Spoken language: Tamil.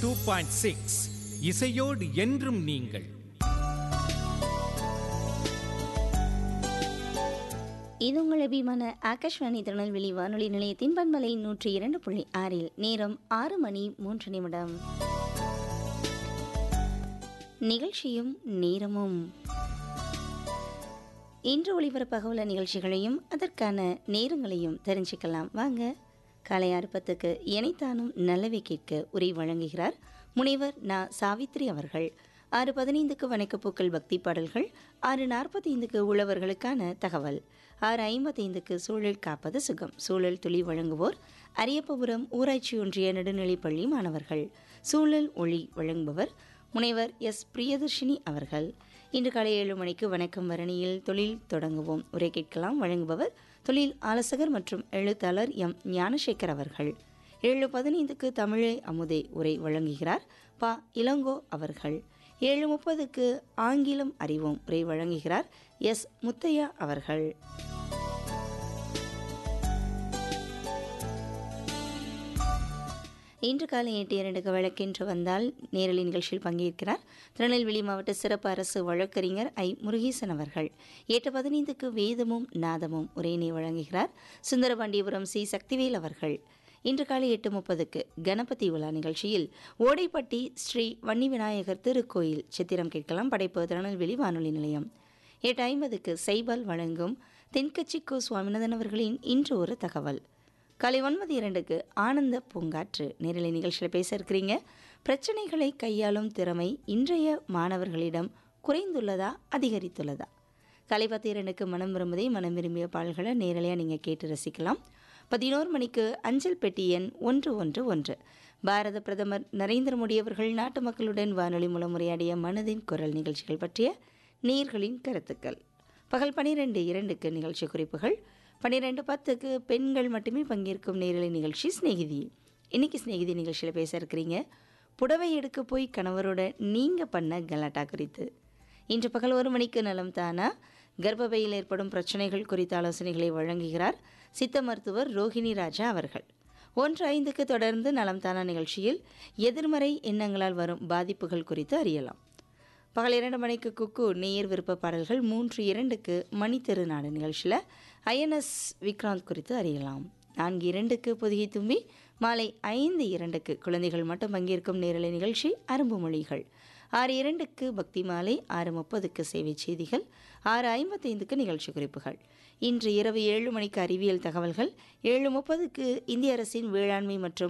டூ பாயிண்ட் சிக்ஸ் இசையோடு என்றும் நீங்கள் இது உங்கள் அபிமான ஆகாஷ்வாணி திருநெல்வேலி வானொலி நிலையத்தின் பண்பலை நூற்றி இரண்டு புள்ளி ஆறில் நேரம் ஆறு மணி மூன்று நிமிடம் நிகழ்ச்சியும் நேரமும் இன்று ஒளிபரப்பாக உள்ள நிகழ்ச்சிகளையும் அதற்கான நேரங்களையும் தெரிஞ்சுக்கலாம் வாங்க காலை ஆறு பத்துக்கு இணைத்தானும் நல்லவை கேட்க உரை வழங்குகிறார் முனைவர் நா சாவித்ரி அவர்கள் ஆறு பதினைந்துக்கு வணக்கப்பூக்கள் பக்தி பாடல்கள் ஆறு நாற்பத்தைந்துக்கு உழவர்களுக்கான தகவல் ஆறு ஐம்பத்தைந்துக்கு சூழல் காப்பது சுகம் சூழல் துளி வழங்குவோர் அரியப்பபுரம் ஊராட்சி ஒன்றிய நடுநிலைப்பள்ளி மாணவர்கள் சூழல் ஒளி வழங்குபவர் முனைவர் எஸ் பிரியதர்ஷினி அவர்கள் இன்று காலை ஏழு மணிக்கு வணக்கம் வரணியில் தொழில் தொடங்குவோம் உரை கேட்கலாம் வழங்குபவர் தொழில் ஆலோசகர் மற்றும் எழுத்தாளர் எம் ஞானசேகர் அவர்கள் ஏழு பதினைந்துக்கு தமிழை அமுதே உரை வழங்குகிறார் ப இளங்கோ அவர்கள் ஏழு முப்பதுக்கு ஆங்கிலம் அறிவோம் உரை வழங்குகிறார் எஸ் முத்தையா அவர்கள் இன்று காலை எட்டு இரண்டுக்கு வழக்கென்று வந்தால் நேரலை நிகழ்ச்சியில் பங்கேற்கிறார் திருநெல்வேலி மாவட்ட சிறப்பு அரசு வழக்கறிஞர் ஐ முருகேசன் அவர்கள் எட்டு பதினைந்துக்கு வேதமும் நாதமும் உரையினை வழங்குகிறார் சுந்தரபாண்டியபுரம் சி சக்திவேல் அவர்கள் இன்று காலை எட்டு முப்பதுக்கு கணபதி விழா நிகழ்ச்சியில் ஓடைப்பட்டி ஸ்ரீ வன்னி விநாயகர் திருக்கோயில் சித்திரம் கேட்கலாம் படைப்பு திருநெல்வேலி வானொலி நிலையம் எட்டு ஐம்பதுக்கு சைபால் வழங்கும் தென்கட்சிக்கோ சுவாமிநாதன் அவர்களின் இன்று ஒரு தகவல் காலை ஒன்பது இரண்டுக்கு ஆனந்த பூங்காற்று நேரலை நிகழ்ச்சியில் பேச இருக்கிறீங்க பிரச்சனைகளை கையாளும் திறமை இன்றைய மாணவர்களிடம் குறைந்துள்ளதா அதிகரித்துள்ளதா காலை பத்து இரண்டுக்கு மனம் விரும்புதே மனம் விரும்பிய பாடல்களை நேரலையாக நீங்கள் கேட்டு ரசிக்கலாம் பதினோரு மணிக்கு அஞ்சல் பெட்டி எண் ஒன்று ஒன்று ஒன்று பாரத பிரதமர் நரேந்திர மோடி அவர்கள் நாட்டு மக்களுடன் வானொலி மூலம் உரையாடிய மனதின் குரல் நிகழ்ச்சிகள் பற்றிய நேர்களின் கருத்துக்கள் பகல் பனிரெண்டு இரண்டுக்கு நிகழ்ச்சி குறிப்புகள் பன்னிரெண்டு பத்துக்கு பெண்கள் மட்டுமே பங்கேற்கும் நேரலை நிகழ்ச்சி சிநேகிதி இன்னைக்கு சிநேகிதி நிகழ்ச்சியில் பேச இருக்கிறீங்க புடவை எடுக்க போய் கணவரோட நீங்கள் பண்ண கலாட்டா குறித்து இன்று பகல் ஒரு மணிக்கு நலம் தானா கர்ப்பப்பையில் ஏற்படும் பிரச்சனைகள் குறித்த ஆலோசனைகளை வழங்குகிறார் சித்த மருத்துவர் ரோஹிணி ராஜா அவர்கள் ஒன்று ஐந்துக்கு தொடர்ந்து நலம் தானா நிகழ்ச்சியில் எதிர்மறை எண்ணங்களால் வரும் பாதிப்புகள் குறித்து அறியலாம் பகல் இரண்டு மணிக்கு குக்கு நேயர் விருப்ப பாடல்கள் மூன்று இரண்டுக்கு மணி திருநாடு நிகழ்ச்சியில் ஐஎன்எஸ் விக்ராந்த் குறித்து அறியலாம் நான்கு இரண்டுக்கு பொதுகை தும்பி மாலை ஐந்து இரண்டுக்கு குழந்தைகள் மட்டும் பங்கேற்கும் நேரலை நிகழ்ச்சி அரும்பு மொழிகள் ஆறு இரண்டுக்கு பக்தி மாலை ஆறு முப்பதுக்கு சேவை செய்திகள் ஆறு ஐம்பத்தைந்துக்கு நிகழ்ச்சி குறிப்புகள் இன்று இரவு ஏழு மணிக்கு அறிவியல் தகவல்கள் ஏழு முப்பதுக்கு இந்திய அரசின் வேளாண்மை மற்றும்